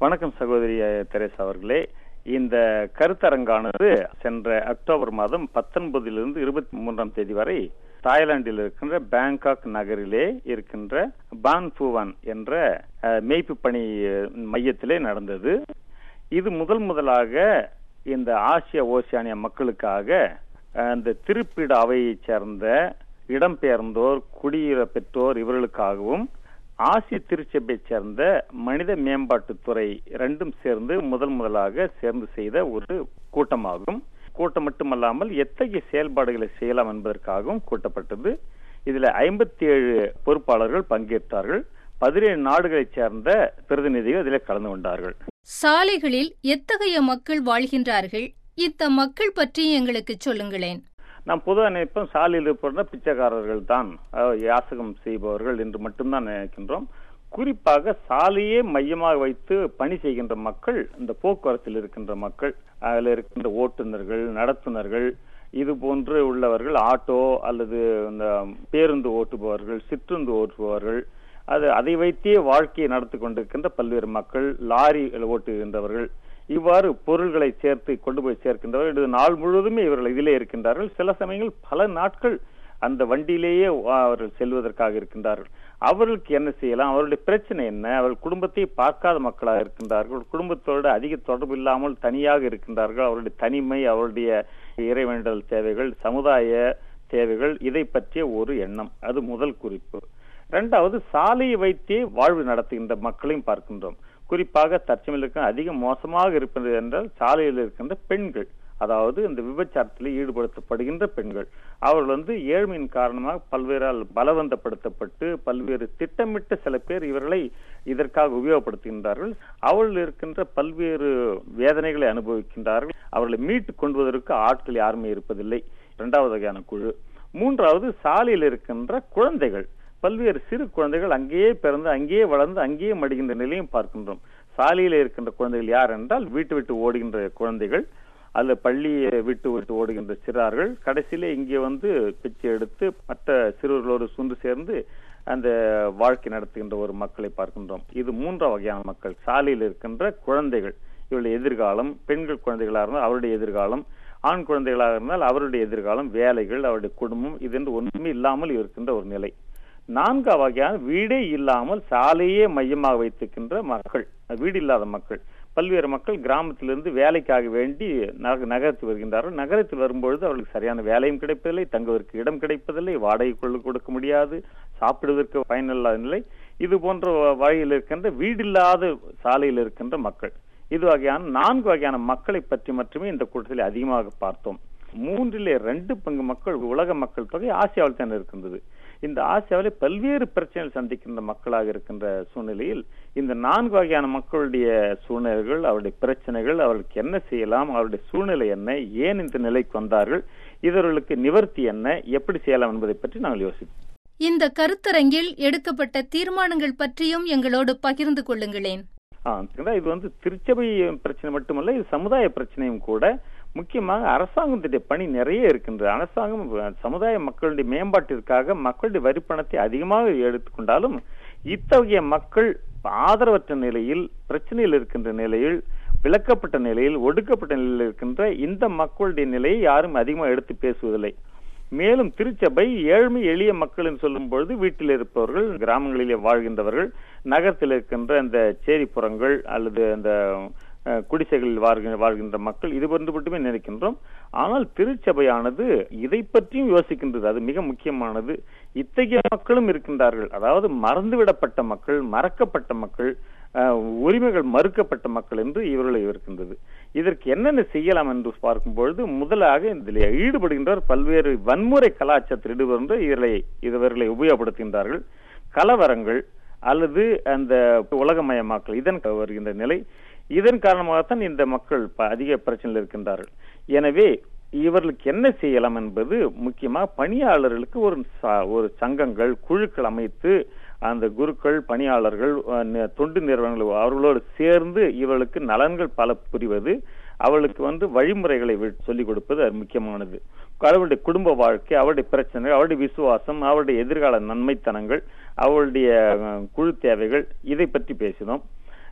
வணக்கம் சகோதரி தெரேசா அவர்களே இந்த கருத்தரங்கானது சென்ற அக்டோபர் மாதம் பத்தொன்பதிலிருந்து இருபத்தி மூன்றாம் தேதி வரை தாய்லாந்தில் இருக்கின்ற பேங்காக் நகரிலே இருக்கின்ற பான் பூவான் என்ற மேய்ப்பு பணி மையத்திலே நடந்தது இது முதல் முதலாக இந்த ஆசிய ஓசியானிய மக்களுக்காக அந்த திருப்பிட அவையைச் சேர்ந்த இடம்பெயர்ந்தோர் குடியிற பெற்றோர் இவர்களுக்காகவும் ஆசிய திருச்சபை சேர்ந்த மனித மேம்பாட்டுத்துறை ரெண்டும் சேர்ந்து முதல் முதலாக சேர்ந்து செய்த ஒரு கூட்டமாகும் கூட்டம் மட்டுமல்லாமல் எத்தகைய செயல்பாடுகளை செய்யலாம் என்பதற்காகவும் கூட்டப்பட்டது இதுல ஐம்பத்தி ஏழு பொறுப்பாளர்கள் பங்கேற்றார்கள் பதினேழு நாடுகளைச் சேர்ந்த பிரதிநிதிகள் இதில் கலந்து கொண்டார்கள் சாலைகளில் எத்தகைய மக்கள் வாழ்கின்றார்கள் இந்த மக்கள் பற்றி எங்களுக்கு சொல்லுங்களேன் நாம் பொதுவாக நினைப்போம் சாலையில் இருப்பவர்கள் பிச்சைக்காரர்கள் தான் யாசகம் செய்பவர்கள் என்று மட்டும்தான் நினைக்கின்றோம் குறிப்பாக சாலையே மையமாக வைத்து பணி செய்கின்ற மக்கள் இந்த போக்குவரத்தில் இருக்கின்ற மக்கள் அதில் இருக்கின்ற ஓட்டுநர்கள் நடத்துனர்கள் இது போன்று உள்ளவர்கள் ஆட்டோ அல்லது இந்த பேருந்து ஓட்டுபவர்கள் சிற்றுந்து ஓட்டுபவர்கள் அது அதை வைத்தே வாழ்க்கையை நடத்தி கொண்டிருக்கின்ற பல்வேறு மக்கள் லாரி ஓட்டுகின்றவர்கள் இவ்வாறு பொருள்களை சேர்த்து கொண்டு போய் சேர்க்கின்றவர்கள் இது நாள் முழுவதுமே இவர்கள் இதிலே இருக்கின்றார்கள் சில சமயங்கள் பல நாட்கள் அந்த வண்டியிலேயே அவர்கள் செல்வதற்காக இருக்கின்றார்கள் அவர்களுக்கு என்ன செய்யலாம் அவருடைய பிரச்சனை என்ன அவர்கள் குடும்பத்தை பார்க்காத மக்களாக இருக்கின்றார்கள் குடும்பத்தோடு அதிக தொடர்பு இல்லாமல் தனியாக இருக்கின்றார்கள் அவருடைய தனிமை அவருடைய இறைவேண்டல் தேவைகள் சமுதாய தேவைகள் இதை பற்றிய ஒரு எண்ணம் அது முதல் குறிப்பு இரண்டாவது சாலையை வைத்தே வாழ்வு நடத்துகின்ற மக்களையும் பார்க்கின்றோம் குறிப்பாக தற்சமையில் இருக்க அதிக மோசமாக இருப்பது என்றால் சாலையில் இருக்கின்ற பெண்கள் அதாவது இந்த விபச்சாரத்தில் ஈடுபடுத்தப்படுகின்ற பெண்கள் அவர்கள் வந்து ஏழ்மையின் காரணமாக பல்வேறால் பலவந்தப்படுத்தப்பட்டு பல்வேறு திட்டமிட்ட சில பேர் இவர்களை இதற்காக உபயோகப்படுத்துகின்றார்கள் அவர்கள் இருக்கின்ற பல்வேறு வேதனைகளை அனுபவிக்கின்றார்கள் அவர்களை மீட்டு கொண்டுவதற்கு ஆட்கள் யாருமே இருப்பதில்லை இரண்டாவது வகையான குழு மூன்றாவது சாலையில் இருக்கின்ற குழந்தைகள் பல்வேறு சிறு குழந்தைகள் அங்கேயே பிறந்து அங்கேயே வளர்ந்து அங்கேயே மடிகின்ற நிலையும் பார்க்கின்றோம் சாலையில் இருக்கின்ற குழந்தைகள் யார் என்றால் வீட்டு விட்டு ஓடுகின்ற குழந்தைகள் அல்ல பள்ளியை விட்டு விட்டு ஓடுகின்ற சிறார்கள் கடைசியில இங்கே வந்து பிச்சை எடுத்து மற்ற சிறுவர்களோடு சுண்டு சேர்ந்து அந்த வாழ்க்கை நடத்துகின்ற ஒரு மக்களை பார்க்கின்றோம் இது மூன்றாம் வகையான மக்கள் சாலையில் இருக்கின்ற குழந்தைகள் இவருடைய எதிர்காலம் பெண்கள் குழந்தைகளாக இருந்தால் அவருடைய எதிர்காலம் ஆண் குழந்தைகளாக இருந்தால் அவருடைய எதிர்காலம் வேலைகள் அவருடைய குடும்பம் இது என்று ஒன்றுமே இல்லாமல் இருக்கின்ற ஒரு நிலை நான்காம் வகையான வீடே இல்லாமல் சாலையே மையமாக வைத்திருக்கின்ற மக்கள் வீடு இல்லாத மக்கள் பல்வேறு மக்கள் கிராமத்திலிருந்து வேலைக்காக வேண்டி நகரத்தில் வருகின்றார்கள் நகரத்தில் வரும்பொழுது அவர்களுக்கு சரியான வேலையும் கிடைப்பதில்லை தங்குவதற்கு இடம் கிடைப்பதில்லை வாடகை கொள்ள கொடுக்க முடியாது சாப்பிடுவதற்கு பயனில்லாத நிலை இது போன்ற வகையில் இருக்கின்ற வீடில்லாத சாலையில் இருக்கின்ற மக்கள் இது வகையான நான்கு வகையான மக்களை பற்றி மட்டுமே இந்த கூட்டத்தில் அதிகமாக பார்த்தோம் மூன்றிலே ரெண்டு பங்கு மக்கள் உலக மக்கள் தொகை ஆசியாவில் தான் இருக்கின்றது இந்த ஆசியாவில் பல்வேறு பிரச்சனைகள் சந்திக்கின்ற மக்களாக இருக்கின்ற சூழ்நிலையில் இந்த நான்கு வகையான மக்களுடைய சூழ்நிலைகள் அவருடைய பிரச்சனைகள் அவர்களுக்கு என்ன செய்யலாம் அவருடைய சூழ்நிலை என்ன ஏன் இந்த நிலைக்கு வந்தார்கள் இவர்களுக்கு நிவர்த்தி என்ன எப்படி செய்யலாம் என்பதை பற்றி நாங்கள் யோசிப்போம் இந்த கருத்தரங்கில் எடுக்கப்பட்ட தீர்மானங்கள் பற்றியும் எங்களோடு பகிர்ந்து கொள்ளுங்களேன் இது வந்து திருச்சபை பிரச்சனை மட்டுமல்ல இது சமுதாய பிரச்சனையும் கூட முக்கியமாக அரசாங்கத்துடைய பணி நிறைய இருக்கின்றது அரசாங்கம் சமுதாய மக்களுடைய மேம்பாட்டிற்காக மக்களுடைய வரிப்பணத்தை அதிகமாக எடுத்துக்கொண்டாலும் இத்தகைய மக்கள் ஆதரவற்ற நிலையில் பிரச்சனையில் இருக்கின்ற நிலையில் விளக்கப்பட்ட நிலையில் ஒடுக்கப்பட்ட நிலையில் இருக்கின்ற இந்த மக்களுடைய நிலையை யாரும் அதிகமாக எடுத்து பேசுவதில்லை மேலும் திருச்சபை ஏழ்மை எளிய மக்கள் என்று சொல்லும் பொழுது வீட்டில் இருப்பவர்கள் கிராமங்களிலே வாழ்கின்றவர்கள் நகரத்தில் இருக்கின்ற இந்த சேரிப்புறங்கள் அல்லது அந்த குடிசைகளில் வாழ்கின்ற மக்கள் இது போன்று மட்டுமே நினைக்கின்றோம் ஆனால் திருச்சபையானது இதை பற்றியும் யோசிக்கின்றது அது மிக முக்கியமானது இத்தகைய மக்களும் இருக்கின்றார்கள் அதாவது மறந்துவிடப்பட்ட மக்கள் மறக்கப்பட்ட மக்கள் உரிமைகள் மறுக்கப்பட்ட மக்கள் என்று இவர்களை இருக்கின்றது இதற்கு என்னென்ன செய்யலாம் என்று பார்க்கும்பொழுது முதலாக இதில் ஈடுபடுகின்றவர் பல்வேறு வன்முறை கலாச்சாரத்தில் ஈடுபடுகின்ற இவர்களை இவர்களை உபயோகப்படுத்துகின்றார்கள் கலவரங்கள் அல்லது அந்த உலகமயமாக்கல் இதன் வருகின்ற நிலை இதன் காரணமாகத்தான் இந்த மக்கள் அதிக பிரச்சனையில் இருக்கின்றார்கள் எனவே இவர்களுக்கு என்ன செய்யலாம் என்பது முக்கியமாக பணியாளர்களுக்கு ஒரு ஒரு சங்கங்கள் குழுக்கள் அமைத்து அந்த குருக்கள் பணியாளர்கள் தொண்டு நிறுவனங்கள் அவர்களோடு சேர்ந்து இவர்களுக்கு நலன்கள் பல புரிவது அவளுக்கு வந்து வழிமுறைகளை சொல்லிக் கொடுப்பது அது முக்கியமானது அவளுடைய குடும்ப வாழ்க்கை அவருடைய பிரச்சனைகள் அவருடைய விசுவாசம் அவருடைய எதிர்கால நன்மைத்தனங்கள் அவளுடைய குழு தேவைகள் இதை பற்றி பேசினோம்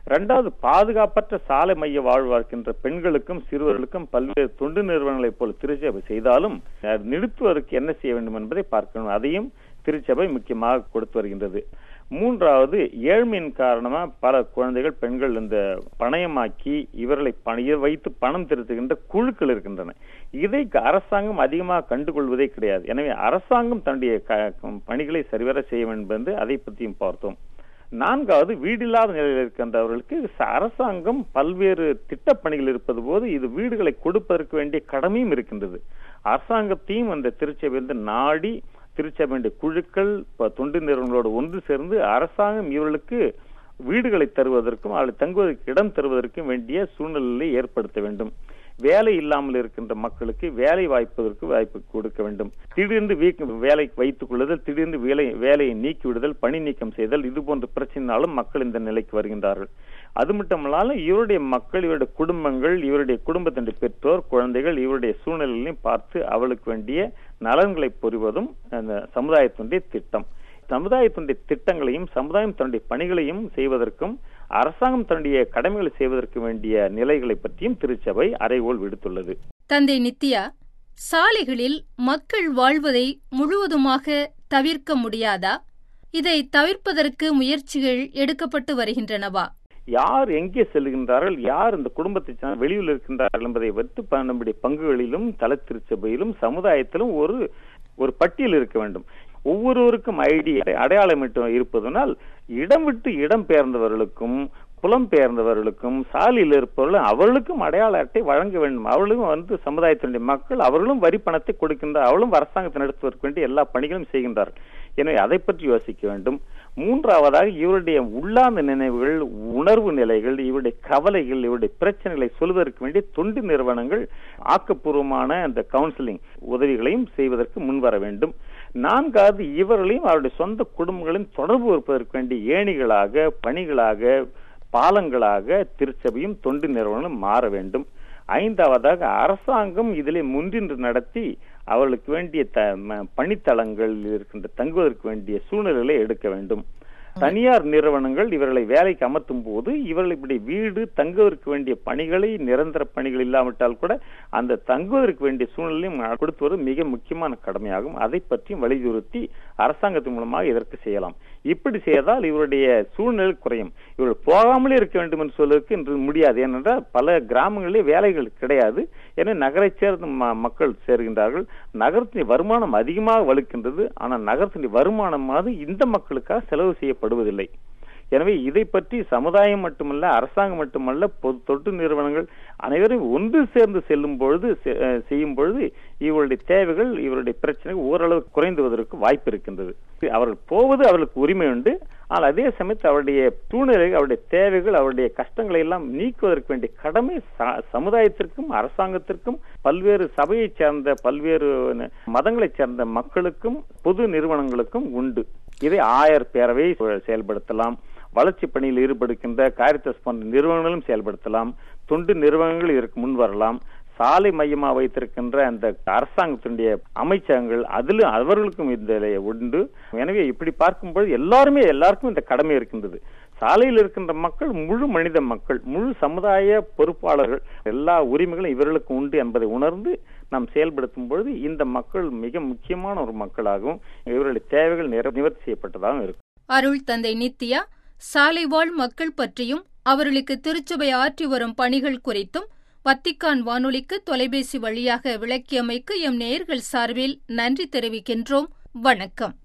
இரண்டாவது பாதுகாப்பற்ற சாலை மைய வாழ்வு வாழ்க்கின்ற பெண்களுக்கும் சிறுவர்களுக்கும் பல்வேறு தொண்டு நிறுவனங்களைப் போல திருச்சபை செய்தாலும் அது நிறுத்துவதற்கு என்ன செய்ய வேண்டும் என்பதை பார்க்கணும் அதையும் திருச்சபை முக்கியமாக கொடுத்து வருகின்றது மூன்றாவது ஏழ்மையின் காரணமா பல குழந்தைகள் பெண்கள் இந்த பணயமாக்கி இவர்களை பணிய வைத்து பணம் திருத்துகின்ற குழுக்கள் இருக்கின்றன இதை அரசாங்கம் அதிகமாக கண்டுகொள்வதே கிடையாது எனவே அரசாங்கம் தன்னுடைய பணிகளை சரிவர செய்ய வேண்டும் என்று அதை பற்றியும் பார்த்தோம் நான்காவது வீடில்லாத நிலையில் இருக்கின்றவர்களுக்கு அரசாங்கம் பல்வேறு திட்டப்பணிகள் இருப்பது போது இது வீடுகளை கொடுப்பதற்கு வேண்டிய கடமையும் இருக்கின்றது அரசாங்கத்தையும் அந்த திருச்சபையிலிருந்து நாடி திருச்சபையுடைய குழுக்கள் தொண்டு நிறுவனங்களோடு ஒன்று சேர்ந்து அரசாங்கம் இவர்களுக்கு வீடுகளை தருவதற்கும் அவளை தங்குவதற்கு இடம் தருவதற்கும் வேண்டிய சூழ்நிலையை ஏற்படுத்த வேண்டும் வேலை இல்லாமல் இருக்கின்ற மக்களுக்கு வேலை வாய்ப்பதற்கு வாய்ப்பு கொடுக்க வேண்டும் திடீர்னு வேலை வைத்துக் கொள்ளுதல் திடீர்னு வேலை வேலையை நீக்கி விடுதல் பணி நீக்கம் செய்தல் இது போன்ற பிரச்சனைனாலும் மக்கள் இந்த நிலைக்கு வருகின்றார்கள் அது மட்டுமல்லாமல் இவருடைய மக்கள் இவருடைய குடும்பங்கள் இவருடைய குடும்பத்தினுடைய பெற்றோர் குழந்தைகள் இவருடைய சூழ்நிலைகளையும் பார்த்து அவளுக்கு வேண்டிய நலன்களை புரிவதும் அந்த சமுதாயத்தினுடைய திட்டம் சமுதாயத்தினுடைய திட்டங்களையும் சமுதாயம் தன்னுடைய பணிகளையும் செய்வதற்கும் அரசாங்கம் தன்னுடைய கடமைகளை செய்வதற்கு வேண்டிய நிலைகளை பற்றியும் திருச்சபை அறைகோள் விடுத்துள்ளது தந்தை நித்யா சாலைகளில் மக்கள் வாழ்வதை முழுவதுமாக தவிர்க்க முடியாதா இதை தவிர்ப்பதற்கு முயற்சிகள் எடுக்கப்பட்டு வருகின்றனவா யார் எங்கே செல்கின்றார்கள் யார் இந்த குடும்பத்தை வெளியில் இருக்கின்றார்கள் என்பதை வைத்து நம்முடைய பங்குகளிலும் தல திருச்சபையிலும் சமுதாயத்திலும் ஒரு ஒரு பட்டியல் இருக்க வேண்டும் ஒவ்வொருவருக்கும் ஐடி அடையாளம் இருப்பதனால் இடம் விட்டு இடம் பெயர்ந்தவர்களுக்கும் புலம் பெயர்ந்தவர்களுக்கும் சாலையில் இருப்பவர்களும் அவர்களுக்கும் அடையாள அட்டை வழங்க வேண்டும் அவர்களும் வந்து சமுதாயத்தினுடைய மக்கள் அவர்களும் வரி பணத்தை கொடுக்கின்ற அவளும் அரசாங்கத்தை நடத்துவதற்கு வேண்டிய எல்லா பணிகளும் செய்கின்றார்கள் எனவே அதை பற்றி யோசிக்க வேண்டும் மூன்றாவதாக இவருடைய உள்ளார்ந்த நினைவுகள் உணர்வு நிலைகள் இவருடைய கவலைகள் இவருடைய பிரச்சனைகளை சொல்வதற்கு வேண்டிய தொண்டு நிறுவனங்கள் ஆக்கப்பூர்வமான அந்த கவுன்சிலிங் உதவிகளையும் செய்வதற்கு முன்வர வேண்டும் நான்காவது இவர்களையும் அவருடைய சொந்த குடும்பங்களையும் தொடர்பு இருப்பதற்கு வேண்டிய ஏணிகளாக பணிகளாக பாலங்களாக திருச்சபையும் தொண்டு நிறுவனங்களும் மாற வேண்டும் ஐந்தாவதாக அரசாங்கம் இதிலே முன்னின்று நடத்தி அவர்களுக்கு வேண்டிய த பணித்தளங்கள் இருக்கின்ற தங்குவதற்கு வேண்டிய சூழ்நிலைகளை எடுக்க வேண்டும் தனியார் நிறுவனங்கள் இவர்களை வேலைக்கு அமர்த்தும் போது இவர்கள் இப்படி வீடு தங்குவதற்கு வேண்டிய பணிகளை நிரந்தர பணிகள் இல்லாவிட்டால் கூட அந்த தங்குவதற்கு வேண்டிய சூழ்நிலையும் கொடுத்துவது மிக முக்கியமான கடமையாகும் அதை பற்றியும் வலியுறுத்தி அரசாங்கத்தின் மூலமாக இதற்கு செய்யலாம் இப்படி செய்தால் இவருடைய சூழ்நிலை குறையும் இவர்கள் போகாமலே இருக்க வேண்டும் என்று சொல்வதற்கு இன்று முடியாது ஏனென்றால் பல கிராமங்களிலே வேலைகள் கிடையாது என நகரை சேர்ந்த மக்கள் சேர்கின்றார்கள் நகரத்தின் வருமானம் அதிகமாக வலுக்கின்றது ஆனால் நகரத்தின் வருமானமாவது இந்த மக்களுக்காக செலவு செய்யப்படுவதில்லை எனவே இதை பற்றி சமுதாயம் மட்டுமல்ல அரசாங்கம் மட்டுமல்ல பொது தொட்டு நிறுவனங்கள் அனைவரும் ஒன்று சேர்ந்து செல்லும் பொழுது செய்யும் பொழுது இவருடைய தேவைகள் இவருடைய பிரச்சனைகள் ஓரளவு குறைந்துவதற்கு வாய்ப்பு இருக்கின்றது அவர்கள் போவது அவர்களுக்கு உரிமை உண்டு ஆனால் அதே சமயத்தில் அவருடைய சூழ்நிலை அவருடைய தேவைகள் அவருடைய கஷ்டங்களை எல்லாம் நீக்குவதற்கு வேண்டிய கடமை சமுதாயத்திற்கும் அரசாங்கத்திற்கும் பல்வேறு சபையை சேர்ந்த பல்வேறு மதங்களை சேர்ந்த மக்களுக்கும் பொது நிறுவனங்களுக்கும் உண்டு இதை ஆயர் பேரவை செயல்படுத்தலாம் வளர்ச்சி பணியில் ஈடுபடுகின்ற காரித்தஸ் போன்ற நிறுவனங்களும் செயல்படுத்தலாம் தொண்டு நிறுவனங்கள் இதற்கு முன் வரலாம் சாலை மையமா வைத்திருக்கின்ற அந்த அரசாங்கத்தினுடைய அமைச்சகங்கள் அதிலும் அவர்களுக்கும் இந்த உண்டு எனவே இப்படி பார்க்கும்போது எல்லாருமே எல்லாருக்கும் இந்த கடமை இருக்கின்றது சாலையில் இருக்கின்ற மக்கள் முழு மனித மக்கள் முழு சமுதாய பொறுப்பாளர்கள் எல்லா உரிமைகளும் இவர்களுக்கு உண்டு என்பதை உணர்ந்து நாம் செயல்படுத்தும் பொழுது இந்த மக்கள் மிக முக்கியமான ஒரு மக்களாகவும் இவர்களுடைய தேவைகள் நிவர்த்தி செய்யப்பட்டதாகவும் இருக்கும் அருள் தந்தை நித்யா சாலைவாழ் மக்கள் பற்றியும் அவர்களுக்கு திருச்சபை ஆற்றி வரும் பணிகள் குறித்தும் வத்திக்கான் வானொலிக்கு தொலைபேசி வழியாக விளக்கியமைக்கு எம் நேயர்கள் சார்பில் நன்றி தெரிவிக்கின்றோம் வணக்கம்